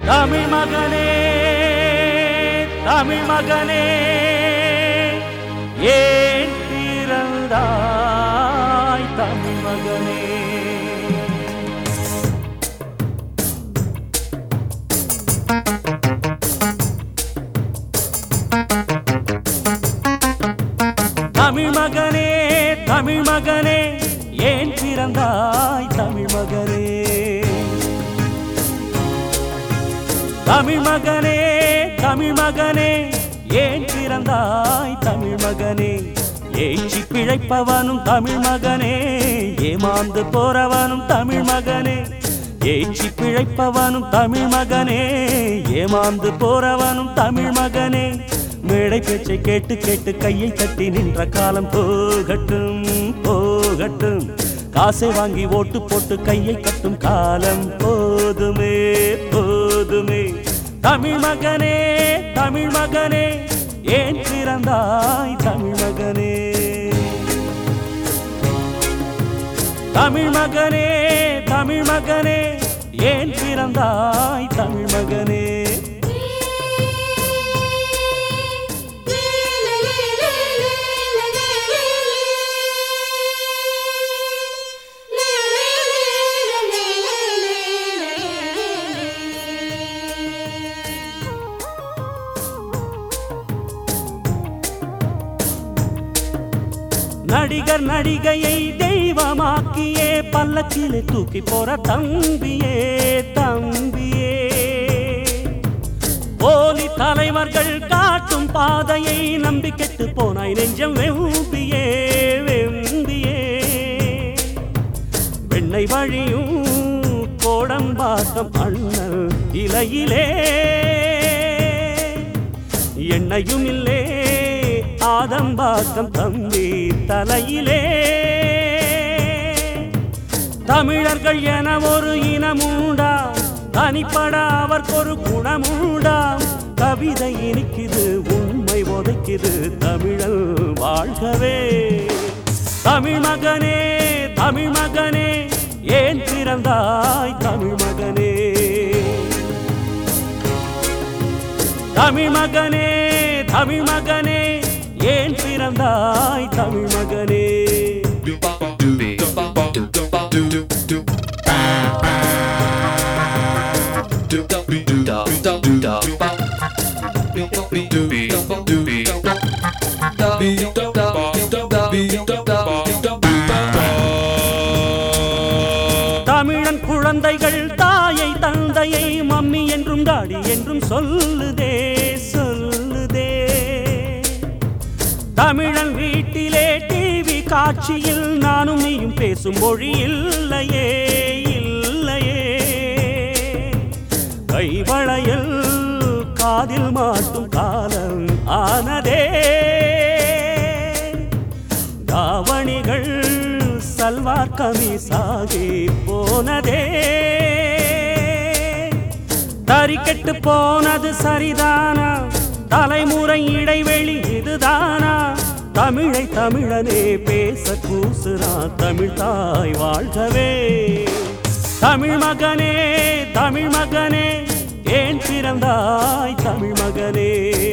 தமிழ் மகனே தமிழ் மகனே ஏன் பிறந்தாய் தமிழ் மகனே தமிழ் மகனே தமிழ் மகனே ஏன் பிறந்தாய் தமிழ் மகனே தமிழ் மகனே தமிழ் மகனே ஏன் பிறந்தாய் தமிழ் மகனே ஏச்சி பிழைப்பவனும் தமிழ் மகனே ஏமாந்து போறவனும் தமிழ் மகனே ஏச்சி பிழைப்பவனும் தமிழ் மகனே ஏமாந்து போறவனும் தமிழ் மகனே மேடை பேச்சை கேட்டு கேட்டு கையை தட்டி நின்ற காலம் போகட்டும் போகட்டும் காசை வாங்கி ஓட்டு போட்டு கையை கட்டும் காலம் போதுமே போதுமே தமிழ் மகனே தமிழ் மகனே ஏன் பிறந்தாய் தமிழ் மகனே தமிழ் மகனே தமிழ் மகனே ஏன் பிறந்தாய் தமிழ் மகனே நடிகர் நடிகையை தெய்வமாக்கியே பல்லக்கிலே தூக்கி போற தம்பியே தம்பியே போலி தலைவர்கள் காட்டும் பாதையை நம்பி கெட்டு போனாய் நெஞ்சம் வெம்பியே வெம்பியே வெண்ணை வழியும் கோடம்பாக்கம் அண்ணல் இலையிலே எண்ணெயும் இல்லே ஆதம்பாக்கம் தம்பி தலையிலே தமிழர்கள் என ஒரு இனமுண்டா தனிப்பட அவர்க்கொரு குணமுண்டா கவிதை இனிக்குது உண்மை உதைக்குது தமிழல் வாழ்கவே தமிழ் மகனே தமிழ் மகனே ஏன் பிறந்தாய் தமிழ் மகனே தமிழ் மகனே தமிழ் மகனே ஏன் பிறந்தாய் தமிழ் மகனே தமிழன் குழந்தைகள் தாயை தந்தையை மம்மி என்றும் டாடி என்றும் சொல்லுதே சொல்லுதே தமிழன் வீட்டிலே டிவி காட்சியில் நானும் நீயும் பேசும் மொழி இல்லையே இல்லையே கைவளையல் காதில் மாட்டும் காலம் ஆனதே தாவணிகள் சல்வார் கமிசாகி போனதே தறிக்கெட்டு போனது சரிதானா தலைமுறை இடைவெளி இதுதானா தமிழை தமிழனே பேச கூசுரா தமிழ் தாய் வாழ்கவே தமிழ் மகனே தமிழ் மகனே ஏன் பிறந்தாய் தமிழ் மகனே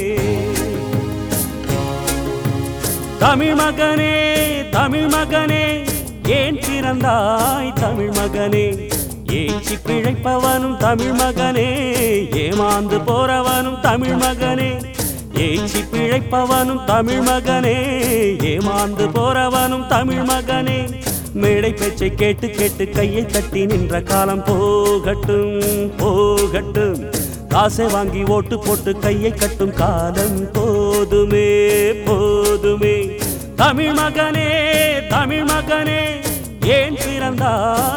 தமிழ் மகனே தமிழ் மகனே ஏன் பிறந்தாய் தமிழ் மகனே ஏச்சி பிழைப்பவனும் தமிழ் மகனே ஏமாந்து போறவனும் தமிழ் மகனே ஏச்சி பிழைப்பவனும் தமிழ் மகனே ஏமாந்து போறவனும் தமிழ் மகனே மேடை பேச்சை கேட்டு கேட்டு கையை தட்டி நின்ற காலம் போகட்டும் போகட்டும் காசை வாங்கி ஓட்டு போட்டு கையை கட்டும் காலம் போதுமே போதுமே தமிழ் மகனே தமிழ் மகனே ஏன் பிறந்தாய்